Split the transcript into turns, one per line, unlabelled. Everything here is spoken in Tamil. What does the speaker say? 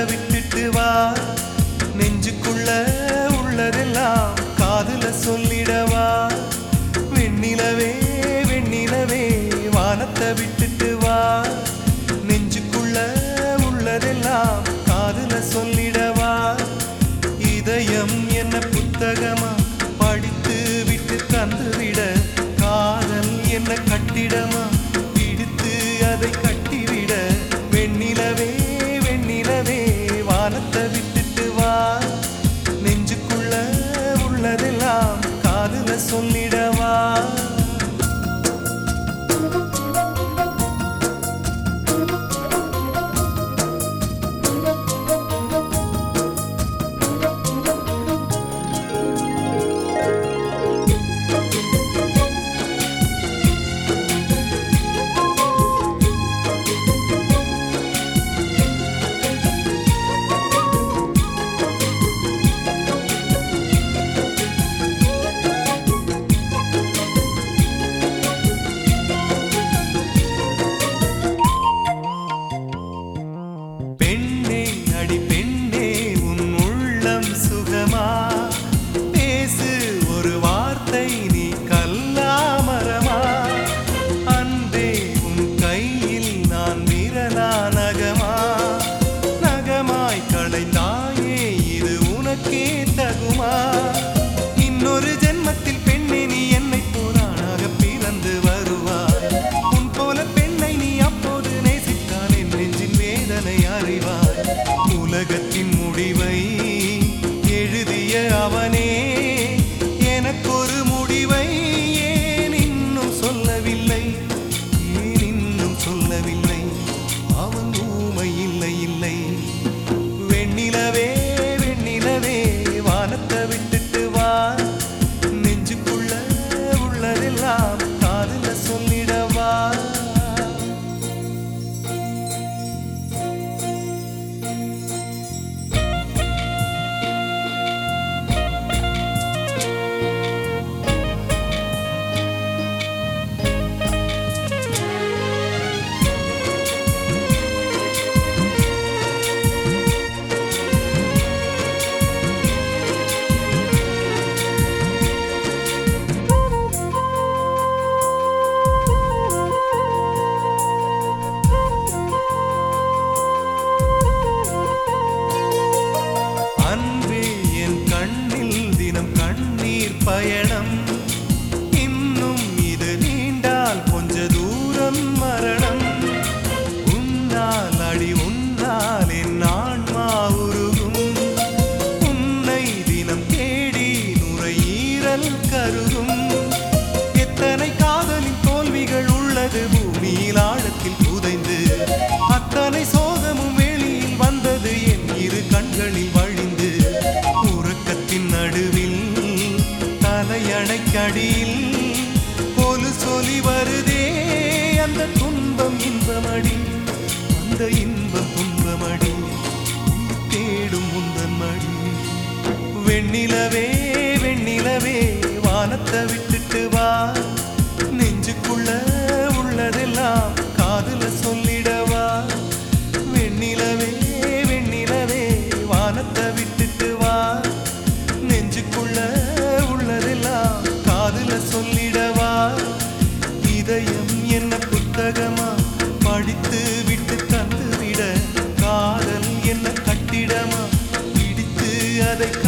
விட்டுட்டு வா நெஞ்சுக்குள்ள உள்ளதெல்லாம் காதுல சொல்லிடவா வெண்ணிலவே வெண்ணிலவே வானத்தை விட்டுட்டு வா நெஞ்சுக்குள்ள உள்ளதெல்லாம் காதுல சொல்லிடவா இதயம் என்ன புத்தகமா படித்து விட்டு தந்துவிட காதல் என்ன கட்டிடமா பிடித்து அதை கட்டிவிட வெண்ணிலவே வெண்ணிலவே வானத்தை விட்டுட்டு வா நெஞ்சுக்குள்ள உள்ளதெல்லாம் காதுல சொல்லிடவா பெண்ணே அடி பெண்ணே உன் உள்ளம் சுகமா பேசு ஒரு வார்த்தை நீ கல்லாமரமா அன்பே உன் கையில் நான் விரலா நகமா நகமாய் களைந்தாயே இது உனக்கே தகுமா இன்னொரு ஜென்மத்தில் பெண்ணே நீ என்னை போரானாக பிறந்து வருவாய் உன் போல பெண்ணை நீ அப்போது நேசித்தால் என் நெஞ்சின் வேதனை அறிவாய் உலகத்தின் முடிவை எழுதிய அவனே எனக்கொரு முடிவை ஏன் இன்னும் சொல்லவில்லை ஏன் இன்னும் சொல்லவில்லை அவன் ஊமை இல்லை இல்லை வெண்ணிலவே வெண்ணிலவே வானத்தை விட்டுட்டு வா நெஞ்சுக்குள்ள உள்ளதெல்லாம் காதுல சொல்லிடவா அன்பே என் கண்ணில் தினம் கண்ணீர் பயணம் இன்னும் இது நீண்டால் கொஞ்ச தூரம் மரணம் உன்னால் அடி உன்னால் என் ஆன்மா உருகும் உன்னை தினம் தேடி நுரையீரல் கருகும் எத்தனை காதலின் தோல்விகள் உள்ளது பூமியில் ஆழத்தில் புதைந்து அத்தனை சோகமும் வெளியில் வந்தது என் இரு கண்களில் வழிந்து உறக்கத்தின் நடுவில் தலையணைக்கடியில் கொலு சொல்லி வருதே அந்த துன்பம் இன்பமடி அந்த இன்பம் துன்பமடி உயிர் தேடும் முந்தன் மடி வெண்ணிலவே வெண்ணிலவே வானத்தை விட்டுட்டு வா நெஞ்சுக்குள்ள உள்ளதெல்லாம் காதுல சொல்லிடவா வெண்ணிலவே வெண்ணிலவே வானத்தை விட்டுட்டு வா நெஞ்சுக்குள்ள உள்ளதெல்லாம் காதுல சொல்லிடவா இதயம் என்ன புத்தகமா படித்து விட்டு தந்து விட காதல் என்ன கட்டிடமா பிடித்து அதை